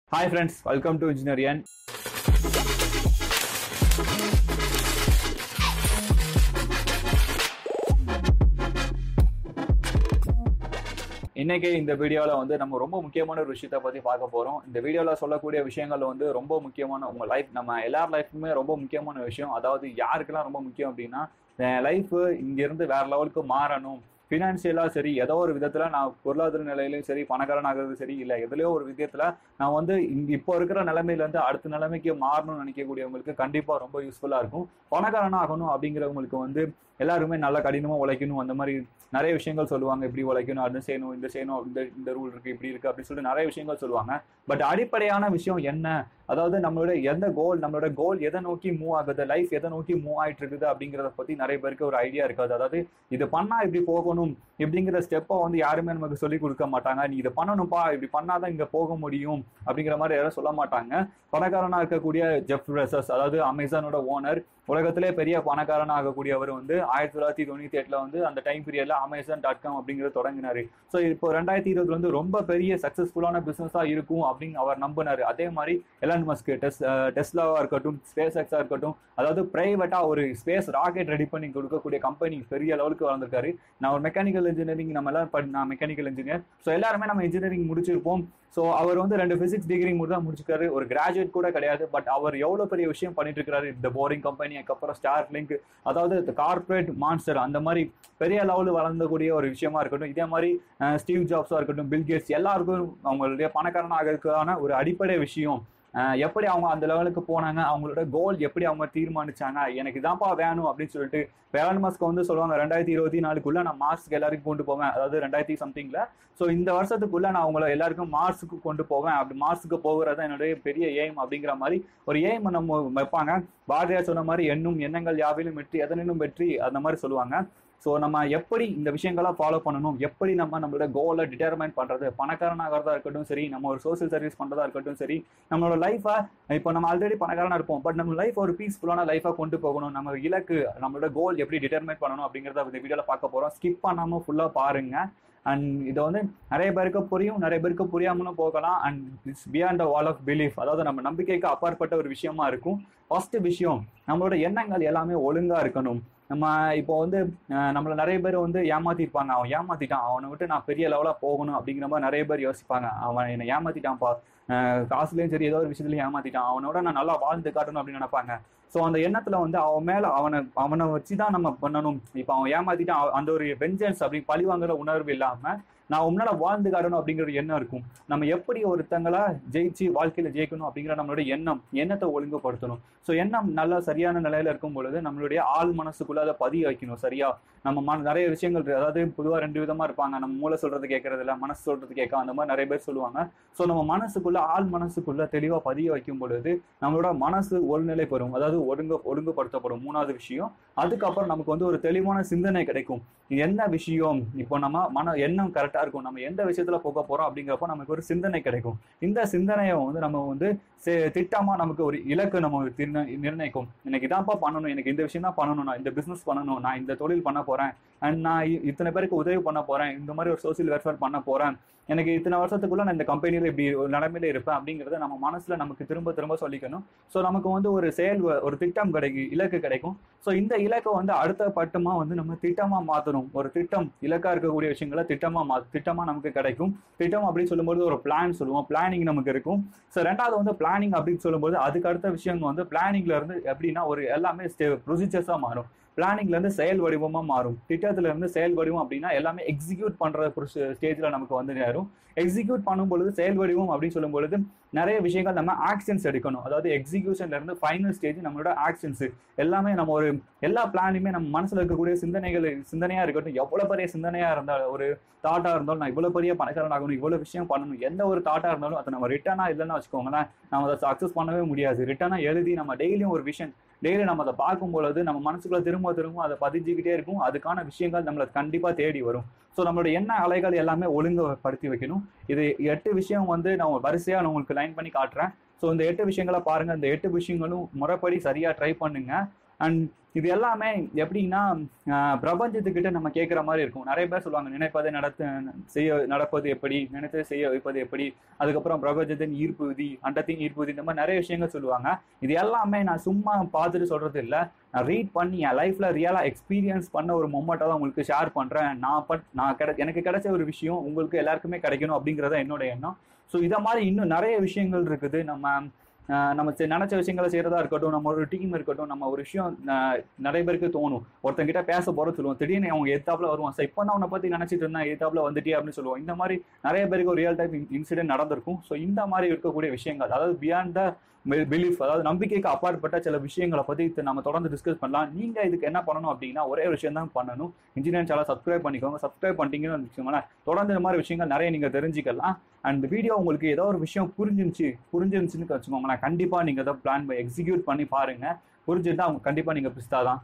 Hi friends welcome to Engineerian இன்னைக்கு இந்த வீடியோவில் வந்து நம்ம ரொம்ப முக்கியமான ஒரு விஷயத்தை பற்றி பார்க்க போகிறோம் இந்த வீடியோவில் சொல்லக்கூடிய விஷயங்கள் வந்து ரொம்ப முக்கியமான உங்கள் லைஃப் நம்ம எல்லார் லைஃப்புமே ரொம்ப முக்கியமான விஷயம் அதாவது யாருக்கெல்லாம் ரொம்ப முக்கியம் அப்படின்னா என் லைஃப் இங்கேருந்து வேற லெவலுக்கு மாறணும் ஃபினான்ஷியலாக சரி ஏதோ ஒரு விதத்தில் நான் பொருளாதார நிலையிலையும் சரி பணக்காரன் ஆகிறது சரி இல்லை எதுலையோ ஒரு விதத்தில் நான் வந்து இங்க இப்போ இருக்கிற நிலைமையிலேருந்து அடுத்த நிலைமைக்கு மாறணும்னு நினைக்கக்கூடியவங்களுக்கு கண்டிப்பாக ரொம்ப யூஸ்ஃபுல்லாக இருக்கும் பணக்காரன் ஆகணும் அப்படிங்கிறவங்களுக்கு வந்து எல்லாருமே நல்லா கடினமாக உழைக்கணும் அந்த மாதிரி நிறைய விஷயங்கள் சொல்லுவாங்க இப்படி உழைக்கணும் அது செய்யணும் இந்த செய்யணும் இந்த இந்த ரூல் இருக்கு இப்படி இருக்கு அப்படின்னு சொல்லிட்டு நிறைய விஷயங்கள் சொல்லுவாங்க பட் அடிப்படையான விஷயம் என்ன அதாவது நம்மளோட எந்த கோல் நம்மளோட கோல் எதை நோக்கி மூவ் ஆகுது லைஃப் எதை நோக்கி மூவ் ஆயிட்டு இருக்குது அப்படிங்கிறத பத்தி நிறைய பேருக்கு ஒரு ஐடியா இருக்காது அதாவது இது பண்ணா இப்படி போகணும் இப்படிங்கிற ஸ்டெப்பை வந்து யாருமே நமக்கு சொல்லி கொடுக்க மாட்டாங்க நீ இதை பண்ணணும்ப்பா இப்படி பண்ணாதான் இங்க போக முடியும் அப்படிங்கிற மாதிரி யாரும் சொல்ல மாட்டாங்க பணக்காரனா இருக்கக்கூடிய ஜெஃப் ரெசஸ் அதாவது அமேசானோட ஓனர் உலகத்திலே பெரிய பணக்காரனா ஆகக்கூடியவர் வந்து ஆயிரத்தி தொள்ளாயிரத்தி தொண்ணூத்தி எட்டுல வந்து அந்த டைம் பீரியட்ல அமேசான் டாட் காம் அப்படிங்கிறத தொடங்கினாரு ஸோ இப்போ ரெண்டாயிரத்தி இருபதுல வந்து ரொம்ப பெரிய சக்சஸ்ஃபுல்லான பிசினஸா இருக்கும் அப்படின்னு அவர் நம்பினாரு அதே மாதிரி எலான் மஸ்க் டெஸ் டெஸ்லாவா இருக்கட்டும் ஸ்பேஸ் எக்ஸா இருக்கட்டும் அதாவது பிரைவேட்டா ஒரு ஸ்பேஸ் ராக்கெட் ரெடி பண்ணி கொடுக்கக்கூடிய கம்பெனி பெரிய லெவலுக்கு வளர்ந்துருக்காரு நான் ஒரு மெக்கானிக்கல் இன்ஜினியரிங் நம்ம எல்லாம் படி- நான் மெக்கானிக்கல் இன்ஜினியர் ஸோ எல்லாருமே நம்ம இன்ஜினியரிங் முடிச்சிருப்போம் ஸோ அவர் வந்து ரெண்டு பிசிக்ஸ் டிகிரி மட்டும் தான் முடிச்சிருக்காரு ஒரு கிராஜுவேட் கூட கிடையாது பட் அவர் எவ்வளோ பெரிய விஷயம் பண்ணிட்டு இருக்காரு இந்த போரிங் கம்பெனி அதுக்கப்புறம் ஸ்டார் லிங்க் அதாவது கார்ப்பரேட் மான்ஸ்டர் அந்த மாதிரி பெரிய லெவலில் வளர்ந்தக்கூடிய ஒரு விஷயமா இருக்கட்டும் இதே மாதிரி அஹ், ஸ்டீவ் ஜாப்ஸாக இருக்கட்டும் பில் கேட்ஸ் எல்லாருக்கும் அவங்களுடைய பணக்காரனாகிறதுக்கான ஒரு அடிப்படை விஷயம் அஹ், எப்படி அவங்க அந்த லெவலுக்கு போனாங்க அவங்களோட கோல் எப்படி அவங்க தீர்மானிச்சாங்க எனக்கு இதான்ப்பா வேணும் அப்படின்னு சொல்லிட்டு வேலன் மாஸ்க் வந்து சொல்லுவாங்க ரெண்டாயிரத்தி இருபத்தி நாலுக்குள்ள நான் மார்ஸ்க்கு எல்லாருக்கும் கொண்டு போவேன் அதாவது ரெண்டாயிரத்தி சம்திங்ல ஸோ இந்த வருஷத்துக்குள்ள நான் உங்களை எல்லாருக்கும் மார்ஸுக்கு கொண்டு போவேன் அப்படி மார்ஸுக்கு போகிறது என்னுடைய பெரிய எய்ம் அப்படிங்கிற மாதிரி ஒரு எய்ம் நம்ம வைப்பாங்க பாரதியார் சொன்ன மாதிரி எண்ணும் எண்ணங்கள் யாவிலும் வெற்றி எதனினும் வெற்றி அந்த மாதிரி சொல்லுவாங்க ஸோ நம்ம எப்படி இந்த விஷயங்களை ஃபாலோ பண்ணணும் எப்படி நம்ம நம்மளோட கோலை டிட்டர்மைன் பண்ணுறது பணக்காரனாகிறதா இருக்கட்டும் சரி நம்ம ஒரு சோஷியல் சர்வீஸ் பண்ணுறதா இருக்கட்டும் சரி நம்மளோட லைஃபை இப்போ நம்ம ஆல்ரெடி பணக்காரனா இருப்போம் பட் நம்ம லைஃப் ஒரு பீஸ்ஃபுல்லான லைஃபாக கொண்டு போகணும் நம்ம இலக்கு நம்மளோட கோல் எப்படி டிட்டர்மைன் பண்ணணும் அப்படிங்கிறத இந்த வீடியோவில் பார்க்க போகிறோம் ஸ்கிப் பண்ணாமல் ஃபுல்லாக பாருங்க அண்ட் இதை வந்து நிறைய பேருக்கு புரியும் நிறைய பேருக்கு புரியாமலும் போகலாம் and it's beyond the wall of belief அதாவது நம்ம நம்பிக்கைக்கு அப்பாற்பட்ட ஒரு விஷயமா இருக்கும் ஃபர்ஸ்ட் விஷயம் நம்மளோட எண்ணங்கள் எல்லாமே ஒழுங்கா இருக்கணும் நம்ம இப்போ வந்து அஹ், நம்மள நிறைய பேர் வந்து ஏமாத்திருப்பாங்க அவன் ஏமாத்திட்டான் அவனை விட்டு நான் பெரிய லெவலா போகணும் அப்படிங்கிற மாதிரி நிறைய பேர் யோசிப்பாங்க அவன் என்னை ஏமாத்திட்டான்ப்பா அஹ், காசுலயும் சரி ஏதோ ஒரு விஷயத்துலயும் ஏமாத்திட்டான் அவனோட நான் நல்லா வாழ்ந்து காட்டணும் அப்படின்னு நினைப்பாங்க ஸோ அந்த எண்ணத்துல வந்து அவன் மேல அவனை அவனை வச்சுதான் நம்ம பண்ணணும் இப்போ அவன் ஏமாத்திட்டான் அவ- அந்த ஒரு வெஞ்சன்ஸ் அப்படி பழி வாங்குற உணர்வு இல்லாம நான் உன்னால வாழ்ந்து காட்டணும் அப்படிங்கிற ஒரு எண்ணம் இருக்கும் நம்ம எப்படி ஒருத்தங்களா ஜெயிச்சு வாழ்க்கையில ஜெயிக்கணும் அப்படிங்கிற நம்மளோட எண்ணம் எண்ணத்தை ஒழுங்குபடுத்தணும் ஸோ எண்ணம் நல்லா சரியான நிலையில இருக்கும் பொழுது நம்மளுடைய ஆள் மனசுக்குள்ள அதை பதிய வைக்கணும் சரியா நம்ம மன நிறைய விஷயங்கள் இருக்கு. அதாவது பொதுவாக ரெண்டு விதமா இருப்பாங்க நம்ம மூளை சொல்றது கேட்கறது இல்ல மனசு சொல்றது கேட்க அந்த மாதிரி நிறைய பேர் சொல்லுவாங்க ஸோ நம்ம மனசுக்குள்ள ஆள் மனசுக்குள்ள தெளிவா பதிய வைக்கும் பொழுது நம்மளோட மனசு ஒருநிலை பெறும் அதாவது ஒழுங்கு ஒழுங்குபடுத்தப்படும் மூணாவது விஷயம் அதுக்கப்புறம் நமக்கு வந்து ஒரு தெளிவான சிந்தனை கிடைக்கும் என்ன விஷயம் இப்போ நம்ம மன எண்ணம் கரெக்டா இருக்கும் நம்ம எந்த விஷயத்துல போக போறோம் அப்படிங்கிறப்போ நமக்கு ஒரு சிந்தனை கிடைக்கும் இந்த சிந்தனையை வந்து நம்ம வந்து சே- திட்டமா நமக்கு ஒரு இலக்கு நம்ம திர்ண- நிர்ணயிக்கும் எனக்கு இதான்ப்பா பண்ணணும் எனக்கு இந்த விஷயம் தான் பண்ணணும் நான் இந்த பிசினஸ் பண்ணணும் நான் இந்த தொழில் பண்ண போறேன் அண்ட் நான் இ- இத்தனை பேருக்கு உதவி பண்ண போறேன் இந்த மாதிரி ஒரு சோசியல் வெல்ஃபேர் பண்ண போறேன் எனக்கு இத்தனை வருஷத்துக்குள்ள நான் இந்த கம்பெனியில இப்படி ஒரு நிலைமையில இருப்பேன் அப்படிங்கறத நம்ம மனசுல நமக்கு திரும்ப திரும்ப சொல்லிக்கணும் ஸோ நமக்கு வந்து ஒரு செயல் வ- ஒரு திட்டம் கிடைக்கும் இலக்கு கிடைக்கும் ஸோ இந்த இலக்கை வந்து அடுத்த பட்டமா வந்து நம்ம திட்டமா மாத்தணும் ஒரு திட்டம் இலக்கா இருக்கக்கூடிய விஷயங்களை திட்டமா மா திட்டமா நமக்கு கிடைக்கும் திட்டம் அப்படின்னு சொல்லும்போது ஒரு பிளான் சொல்லுவோம் பிளானிங் நமக்கு இருக்கும் ஸோ ரெண்டாவது வந்து பிளானிங் அப்படின்னு சொல்லும்போது அதுக்கு அடுத்த விஷயம் வந்து பிளானிங்ல இருந்து எப்படின்னா ஒரு எல்லாமே ப்ரொசீஜர்ஸா மாறும் பிளானிங்ல இருந்து செயல் வடிவமா மாறும் திட்டத்துல இருந்து செயல் வடிவம் அப்படின்னா எல்லாமே எக்ஸிக்யூட் பண்ற ஸ்டேஜ்ல நமக்கு வந்து நேரும் எக்ஸிக்யூட் பண்ணும் பொழுது செயல் வடிவம் அப்படின்னு சொல்லும் பொழுது நிறைய விஷயங்கள் நம்ம ஆக்ஷன்ஸ் எடுக்கணும் அதாவது எக்ஸிக்யூஷன்ல இருந்து ஃபைனல் ஸ்டேஜ் நம்மளோட ஆக்ஷன்ஸ் எல்லாமே நம்ம ஒரு எல்லா பிளானுமே நம்ம மனசுல இருக்கக்கூடிய சிந்தனைகள் சிந்தனையா இருக்கட்டும் எவ்வளவு பெரிய சிந்தனையா இருந்தாலும் ஒரு தாட்டா இருந்தாலும் நான் இவ்வளவு பெரிய பணக்காரன் ஆகணும் இவ்வளவு விஷயம் பண்ணணும் எந்த ஒரு தாட்டா இருந்தாலும் அதை நம்ம ரிட்டர்னா இல்லைன்னு வச்சுக்கோங்களேன் நம்ம அதை சக்சஸ் பண்ணவே முடியாது ரிட்டர்னா எழுதி நம்ம டெய்லியும் ஒரு விஷயம் டெய்லி நம்ம அதை பார்க்கும் பொழுது நம்ம மனசுக்குள்ள திரும்ப திரும்ப அதை பதிஞ்சுக்கிட்டே இருக்கும் அதுக்கான விஷயங்கள் நம்மளை கண்டிப்பா தேடி வரும் ஸோ நம்மளோட எண்ண அலைகள் எல்லாமே ஒழுங்குபடுத்தி வைக்கணும் இது எட்டு விஷயம் வந்து நான் வரிசையா நான் உங்களுக்கு லைன் பண்ணி காட்டுறேன் ஸோ இந்த எட்டு விஷயங்களை பாருங்க இந்த எட்டு விஷயங்களும் முறைப்படி சரியா ட்ரை பண்ணுங்க அண்ட் இது எல்லாமே எப்படின்னா ஆஹ் பிரபஞ்சத்துக்கிட்ட நம்ம கேட்குற மாதிரி இருக்கும் நிறைய பேர் சொல்லுவாங்க நினைப்பதை நடத்து செய்ய நடப்பது எப்படி நினைத்ததை செய்ய வைப்பது எப்படி அதுக்கப்புறம் பிரபஞ்சத்தின் ஈர்ப்பு விதி அண்டத்தின் ஈர்ப்பு விதி இந்த மாதிரி நிறைய விஷயங்கள் சொல்லுவாங்க இது எல்லாமே நான் சும்மா பார்த்துட்டு சொல்றது இல்லை நான் ரீட் பண்ணி என் லைஃப்ல ரியலா எக்ஸ்பீரியன்ஸ் பண்ண ஒரு மொமெண்ட்டை தான் உங்களுக்கு ஷேர் பண்றேன் நான் பட் நான் கிடை எனக்கு கிடைச்ச ஒரு விஷயம் உங்களுக்கு எல்லாருக்குமே கிடைக்கணும் அப்படிங்கிறத என்னோட எண்ணம் ஸோ இதை மாதிரி இன்னும் நிறைய விஷயங்கள் இருக்குது நம்ம ஆஹ் நம்ம செ- நினைச்ச விஷயங்களை செய்யறதா இருக்கட்டும் நம்ம ஒரு டீம் இருக்கட்டும் நம்ம ஒரு விஷயம் ஆஹ் நிறைய பேருக்கு தோணும் ஒருத்தங்கிட்ட பேச போற சொல்லுவோம் திடீர்னு அவங்க எத்தாப்புல வருவான் சார் இப்போ தான் உன்னை பத்தி நினைச்சிட்டு இருந்தேன் எத்தாப்புல வந்துட்டே அப்படின்னு சொல்லுவோம் இந்த மாதிரி நிறைய பேருக்கு ஒரு ரியல் டைப் இன்சிடென்ட் நடந்திருக்கும் ஸோ இந்த மாதிரி இருக்கக்கூடிய விஷயங்கள் அதாவது பியாண்ட் த பிலீஃப் அதாவது நம்பிக்கைக்கு அப்பாற்பட்ட சில விஷயங்களை பத்தி இது நம்ம தொடர்ந்து டிஸ்கஸ் பண்ணலாம் நீங்க இதுக்கு என்ன பண்ணணும் அப்படின்னா ஒரே ஒரு விஷயம் தான் பண்ணணும் இன்ஜினியர் சேனல் சப்ஸ்கிரைப் பண்ணிக்கோங்க சப்ஸ்கிரைப் பண்ணிட்டீங்கன்னு வச்சுக்கோங்களேன் தொடர்ந்து இந்த மாதிரி விஷயங்கள் நிறைய நீங்க தெரிஞ்சுக்கலாம் அண்ட் வீடியோ உங்களுக்கு ஏதோ ஒரு விஷயம் புரிஞ்சிருந்துச்சு புரிஞ்சிருந்துச்சுன்னு வச்சுக்கோங்களேன் கண்டிப்பா நீங்க அதை பிளான் எக்ஸிக்யூட் பண்ணி பாருங்க புரிஞ்சுட்டா அவங்க கண்டிப்பா நீங்க பிஸ்தா தான்